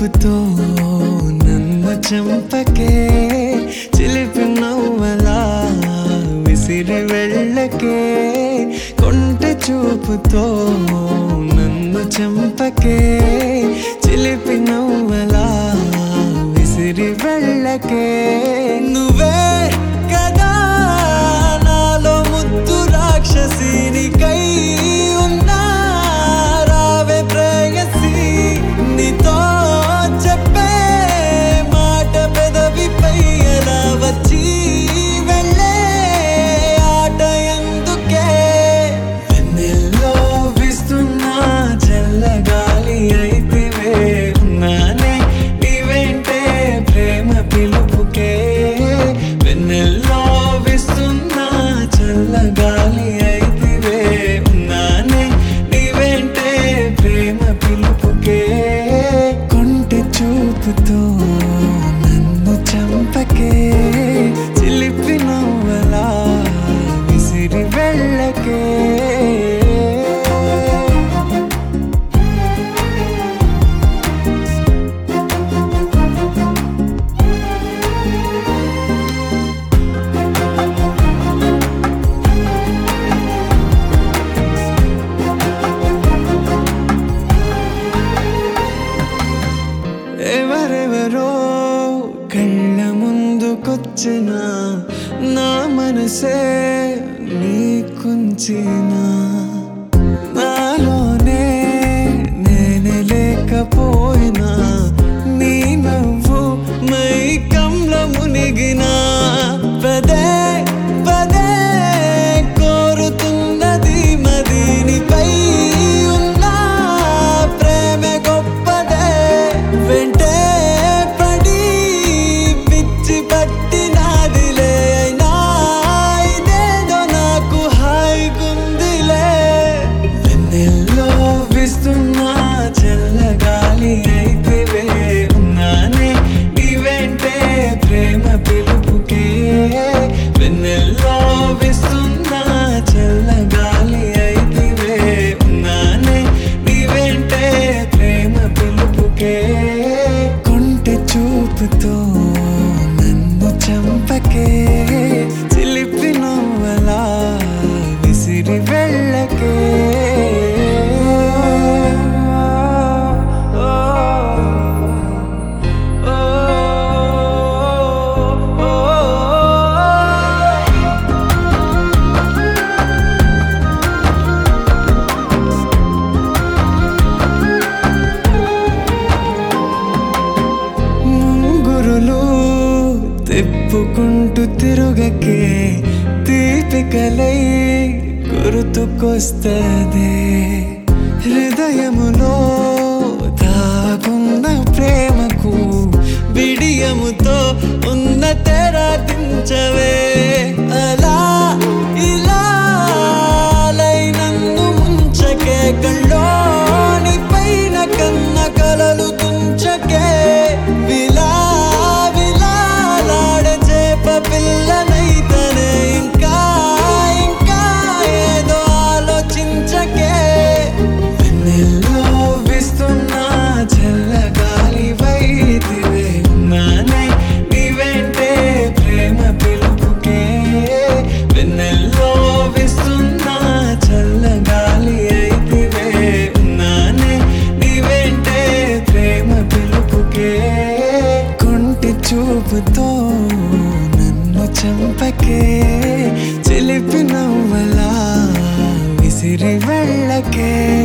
చూపుతో నన్ను చంపకే చిలిపి నవ్వలా విసిరి వెళ్ళకే కొంటె చూపుతో నన్ను చంపకే చిలిపి నవ్వలా విసిరి వెళ్ళకే నువ్వే కదా నాలో ముద్దు రాక్షసినికై ఉన్నా రావే ప్రేయసి నీతో చెప్పే మాట పెదవిపై ఎలా వచ్చి వెళ్ళే ఆట ఎందుకే వెన్నెల్లో విస్తున్నా చల్లగాలి అయితివే ఉన్నానే నీ వెంటే ప్రేమ పిలుపుకే వెన్నెల్లో విస్తున్నా చల్లగాలి అయితివే ఉన్నానే నీ వెంటే ప్రేమ పిలుపుకే కొంటె చూపుతో నన్ను చంపకే చిలిపి నవ్వలా విసిరి వెళ్ళకే ఎవరెవరో కళ్ళ ముందుకొచ్చిన నా మనసే నీకుంచిన నాలోనే నేనే లేకపోయినా నీ నవ్వు మైకంలో మునిగిన పదే పదే కోరుతున్నది మదీనిపై ఉన్న ప్రేమ గొప్పదే వెంటే పడి పిచ్చి పట్టినాదిలే అయినా ఇదేదో నాకు హాయిగుందిలే వెన్నెల్లో విస్తున్నా చల్లగాలి అయితివే ఉన్నానే నీ వెంటే ప్రేమ పిలుపుకే వెన్నెల్లో విస్తున్నా చల్లగాలి అయితివే ఉన్నానే నీ వెంటే ప్రేమ పిలుపుకే కొంటె చూపుతో నన్ను చంపకే చిలిపి నవ్వలా విసిరి వెళ్ళకే ముంగురులు తిప్పుకుంటూ తిరుగకే దీపికలై గుర్తుకొస్తదే హృదయములో దాగున్న ప్రేమకు బిడియముతో ఉన్న తెర దించవే అలా ఇలా అలై నన్ను ముంచకే కళ్ళోని పైన కన్న కలలు తుంచకే విలా విలాలాడ చేప పిల్లనైతనే ఇంకా ఇంకా ఏదో ఆలోచించకే వెన్నెల్లో విస్తున్నా చల్లగాలి వైతివే నానే నీ వెంటే ప్రేమ పిలుపుకే వెన్నెల్లో విస్తున్నా చల్లగాలి అయితివే నానే నీ వెంటే ప్రేమ పిలుపుకే కొంటి చూపుతో నన్ను చంపకే చిలిపి నవ్వలా విసిరి వెళ్ళకే